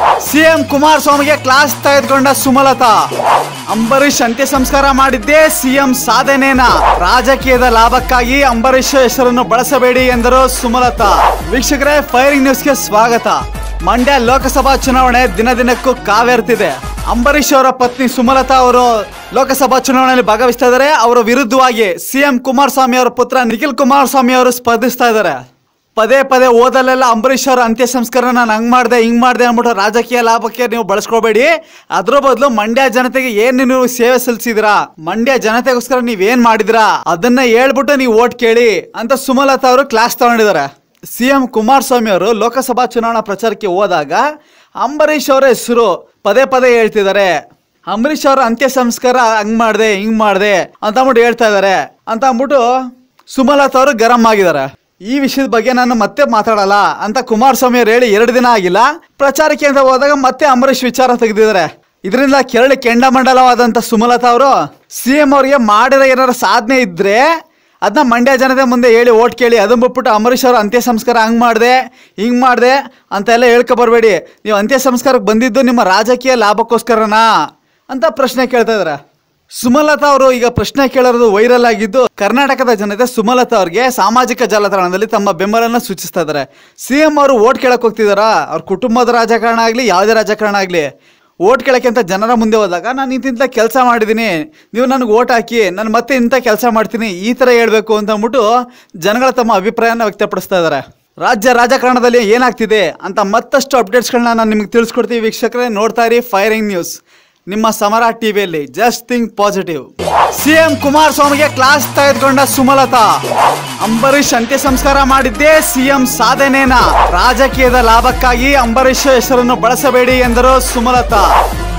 CM ಕುಮಾರಸ್ವಾಮಿಗೆ class ತೆಗೆದುಕೊಂಡ ಸುಮಲತಾ ಅಂಬರೀಷ್ ಅಂತ್ಯ ಸಂಸ್ಕಾರ ಮಾಡಿದ್ದೇ ಸಿಎಂ ಸಾಧನೆನ ರಾಜಕೀಯದ ಲಾಭಕ್ಕಾಗಿ ಅಂಬರೀಷ್ ಹೆಸರನ್ನು ಬಳಸಬೇಡಿ ಎಂದರು ಸುಮಲತಾ ವೀಕ್ಷಕರೇ ಫೈರಿಂಗ್ ನ್ಯೂಸ್ಗೆ ಸ್ವಾಗತ ಮಂಡ್ಯ ಲೋಕಸಭಾ ಚುನಾವಣೆ ದಿನ ದಿನಕ್ಕೂ ಕಾವೇರ್ತಿದೆ ಅಂಬರೀಷ್ ಅವರ ಪತ್ನಿ ಸುಮಲತಾ ಅವರು ಲೋಕಸಭಾ ಚುನಾವಣೆಯಲ್ಲಿ ಭಾಗವಹಿಸ್ತಾ ಇದ್ದಾರೆ ಅವರ ವಿರುದ್ಧವಾಗಿ ಸಿಎಂ ಕುಮಾರಸ್ವಾಮಿ ಅವರ ಪುತ್ರ ನಿಖಿಲ್ ಕುಮಾರಸ್ವಾಮಿ ಅವರು ಸ್ಪರ್ಧಿಸ್ತಾ ಇದ್ದಾರೆ ಪದೇ ಪದೇ ಓದಲೆಲ್ಲ ಅಂಬರೀಷ್ ಅವರ ಅಂತ್ಯ ಸಂಸ್ಕಾರ ನಾನು ಹಂಗ್ ಮಾಡ್ದೆ ಹಿಂಗ್ ಮಾಡ್ದೆ ಅಂದ್ಬಿಟ್ಟು ರಾಜಕೀಯ ಲಾಭಕ್ಕೆ ನೀವು ಬಳಸ್ಕೋಬೇಡಿ ಅದ್ರ ಬದಲು ಮಂಡ್ಯ ಜನತೆಗೆ ಏನ್ ನೀವು ಸೇವೆ ಸಲ್ಲಿಸಿದಿರಾ ಮಂಡ್ಯ ಜನತೆಗೋಸ್ಕರ ನೀವ್ ಏನ್ ಮಾಡಿದಿರಾ ಅದನ್ನ ಹೇಳ್ಬಿಟ್ಟು ನೀವು ಓಟ್ ಕೇಳಿ ಅಂತ ಸುಮಲತಾ ಅವರು ಕ್ಲಾಸ್ ತಗೊಂಡಿದ್ದಾರೆ ಸಿಎಂ ಕುಮಾರಸ್ವಾಮಿ ಅವರು ಲೋಕಸಭಾ ಚುನಾವಣಾ ಪ್ರಚಾರಕ್ಕೆ ಹೋದಾಗ ಅಂಬರೀಷ್ ಅವರ ಹೆಸರು ಪದೇ ಪದೇ ಹೇಳ್ತಿದ್ದಾರೆ ಅಂಬರೀಷ್ ಅವರ ಅಂತ್ಯ ಸಂಸ್ಕಾರ ಹಂಗ್ ಮಾಡ್ದೆ ಹಿಂಗ್ ಮಾಡ್ದೆ ಅಂತ ಅಂದ್ಬಿಟ್ಟು ಹೇಳ್ತಾ ಇದಾರೆ ಅಂತ ಅಂದ್ಬಿಟ್ಟು ಸುಮಲತಾ ಅವರು ಗರಂ ಆಗಿದ್ದಾರೆ ಈ ವಿಷಯದ ಬಗ್ಗೆ ನಾನು ಮತ್ತೆ ಮಾತಾಡಲ್ಲ ಅಂತ ಕುಮಾರಸ್ವಾಮಿ ಅವ್ರು ಹೇಳಿ ಎರಡು ದಿನ ಆಗಿಲ್ಲ ಪ್ರಚಾರಕ್ಕೆ ಅಂತ ಹೋದಾಗ ಮತ್ತೆ ಅಂಬರೀಷ್ ವಿಚಾರ ತೆಗೆದಿದ್ದಾರೆ ಇದರಿಂದ ಕೆರಳಿ ಕೆಂಡಮಂಡಲವಾದಂಥ ಸುಮಲತಾ ಅವರು ಸಿ ಎಂ ಅವರಿಗೆ ಮಾಡಿರೋ ಏನಾರ ಸಾಧನೆ ಇದ್ರೆ ಅದನ್ನ ಮಂಡ್ಯ ಜನತೆ ಮುಂದೆ ಹೇಳಿ ಓಟ್ ಕೇಳಿ ಅದನ್ನ ಬಿಟ್ಬಿಟ್ಟು ಅಂಬರೀಷ್ ಅವ್ರ ಅಂತ್ಯ ಸಂಸ್ಕಾರ ಹಂಗೆ ಮಾಡಿದೆ ಹಿಂಗೆ ಮಾಡಿದೆ ಅಂತೆಲ್ಲ ಹೇಳ್ಕೊ ಬರಬೇಡಿ ನೀವು ಅಂತ್ಯ ಸಂಸ್ಕಾರಕ್ಕೆ ಬಂದಿದ್ದು ನಿಮ್ಮ ರಾಜಕೀಯ ಲಾಭಕ್ಕೋಸ್ಕರನಾ ಅಂತ ಪ್ರಶ್ನೆ ಕೇಳ್ತಾ ಇದಾರೆ ಸುಮಲತಾ ಅವರು ಈಗ ಪ್ರಶ್ನೆ ಕೇಳೋದು ವೈರಲ್ ಆಗಿದ್ದು ಕರ್ನಾಟಕದ ಜನತೆ ಸುಮಲತಾ ಅವ್ರಿಗೆ ಸಾಮಾಜಿಕ ಜಾಲತಾಣದಲ್ಲಿ ತಮ್ಮ ಬೆಂಬಲನ ಸೂಚಿಸ್ತಾ ಇದ್ದಾರೆ ಸಿ ಎಂ ಅವರು ಓಟ್ ಕೇಳಕ್ ಹೋಗ್ತಿದಾರಾ ಅವ್ರ ಕುಟುಂಬದ ರಾಜಕಾರಣ ಆಗಲಿ ಯಾವುದೇ ರಾಜಕಾರಣ ಆಗಲಿ ಓಟ್ ಕೇಳಕ್ಕೆ ಅಂತ ಜನರ ಮುಂದೆ ಹೋದಾಗ ನಾನು ಇಂತಿಂತ ಕೆಲಸ ಮಾಡಿದ್ದೀನಿ ನೀವು ನನಗೆ ಓಟ್ ಹಾಕಿ ನಾನು ಮತ್ತೆ ಇಂಥ ಕೆಲಸ ಮಾಡ್ತೀನಿ ಈ ಥರ ಹೇಳ್ಬೇಕು ಅಂತ ಅಂದ್ಬಿಟ್ಟು ಜನಗಳ ತಮ್ಮ ಅಭಿಪ್ರಾಯನ ವ್ಯಕ್ತಪಡಿಸ್ತಾ ಇದ್ದಾರೆ ರಾಜ್ಯ ರಾಜಕಾರಣದಲ್ಲಿ ಏನಾಗ್ತಿದೆ ಅಂತ ಮತ್ತಷ್ಟು ಅಪ್ಡೇಟ್ಸ್ಗಳನ್ನ ನಾನು ನಿಮಗೆ ತಿಳಿಸ್ಕೊಡ್ತೀವಿ ವೀಕ್ಷಕರೇ ನೋಡ್ತಾ ಇರಿ ಫೈರಿಂಗ್ ನ್ಯೂಸ್ ನಿಮ್ಮ ಸಮರ ಟಿವಿಯಲ್ಲಿ ಜಸ್ಟ್ ಥಿಂಕ್ ಪಾಸಿಟಿವ್ ಸಿಎಂ ಕುಮಾರಸ್ವಾಮಿಗೆ ಕ್ಲಾಸ್ ತೆಗೆದುಕೊಂಡ ಸುಮಲತಾ ಅಂಬರೀಷ್ ಅಂತ್ಯ ಸಂಸ್ಕಾರ ಮಾಡಿದ್ದೇ ಸಿಎಂ ಸಾಧನೆನ ರಾಜಕೀಯದ ಲಾಭಕ್ಕಾಗಿ ಅಂಬರೀಷ್ ಹೆಸರನ್ನು ಬಳಸಬೇಡಿ ಎಂದರು ಸುಮಲತಾ